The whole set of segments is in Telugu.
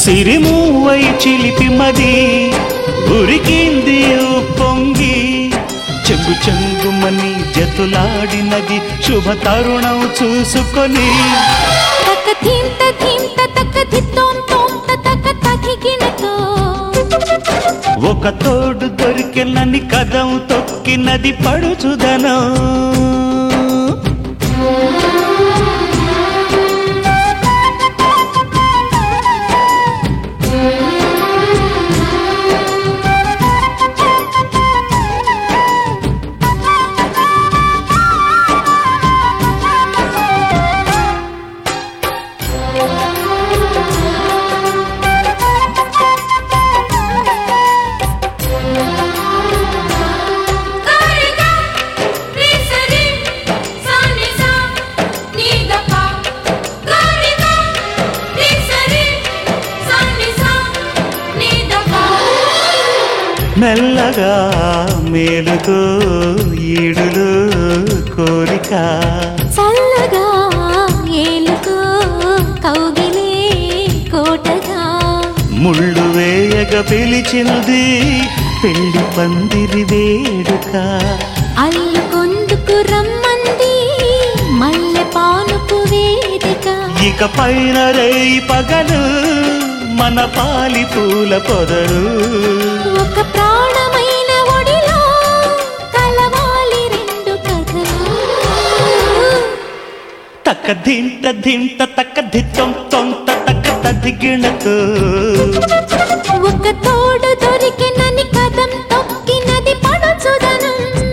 సిరిమూవై చిలిపి మది ఉరికింది పొంగి చెంగు చెంగుమని జతులాడినది శుభ తరుణం చూసుకొని తక ధీంత ధీంత తక ధిత్తోం తోంత తక తధిగినతో ఒక తోడు దొరికినని కదం తొక్కినది పడుచుదనం గారిగా రిసరి సానిసా నీదపా గారిగా రిసరి సానిసా నీదపా మెల్లగా మేలుకో ఈడులు కోరిక చల్లగా ఏలుకో కౌగిలే కోటగా ముళ్ళు వేయగ పిలిచినది పెళ్లి పందిరి వేడుక అల్లుకొందుకు రమ్మంది మల్లె పానుపు వేదిక ఇక పైన రేయి పగలు మన పాలి పూల పొదరు ఒక ప్రాణమైన ఒడిలో కలవాలి రెండు కథలు తక్క ధింత ధింత తక్క ధిత్తం తొంత తక్క తదిగిణతో ఒక తోడు దొరికినని కదం తొక్కినది పడుచుదనం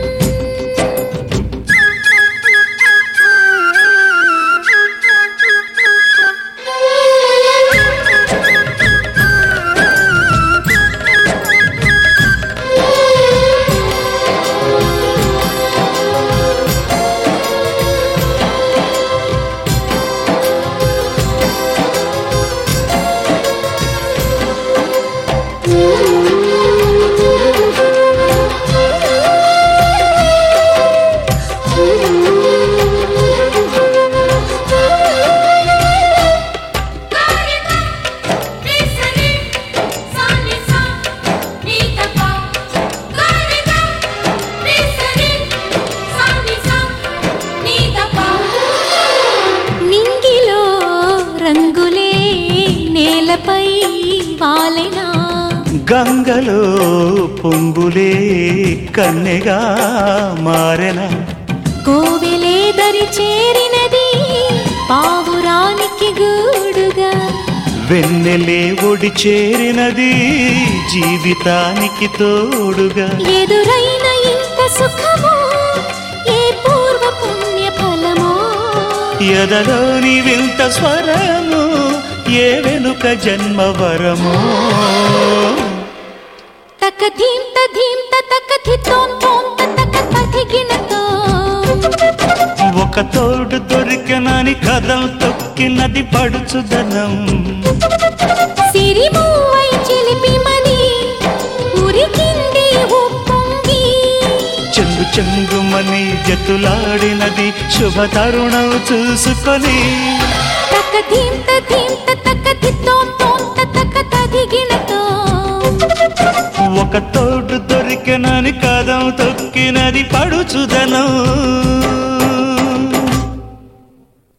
నింగిలో రంగులే నేలపై వాలెనా గంగలో పొంగులే కన్నెగా మారెన కోవెలే దరి చేరినది పావురానికి గూడుగా వెన్నెలే ఒడి చేరినది జీవితానికి తోడుగా ఎదురైన ఇంత సుఖమో ఏ పూర్వ పుణ్య ఫలమో ఎదలోని వింత స్వరము ఏ వెనుక జన్మ వరమో తక ధీంత ధీంత తక ధిత్తోం తోంత తక తధిగినతో ఒక తోడు దొరికినని కథం తొక్కినది పడుచుదనం సిరిమూవై చిలిపి మని ఉరికింది ఉప్పొంగి చెంగు చెంగుమని జతులాడినది శుభ తరుణం చూసుకొని తక ధీంత ధీంత తక ధిత్తోం తోంత తక తధిగినతో ఒక తోడు దొరికినని కథం తొక్కినది పడుచుదనం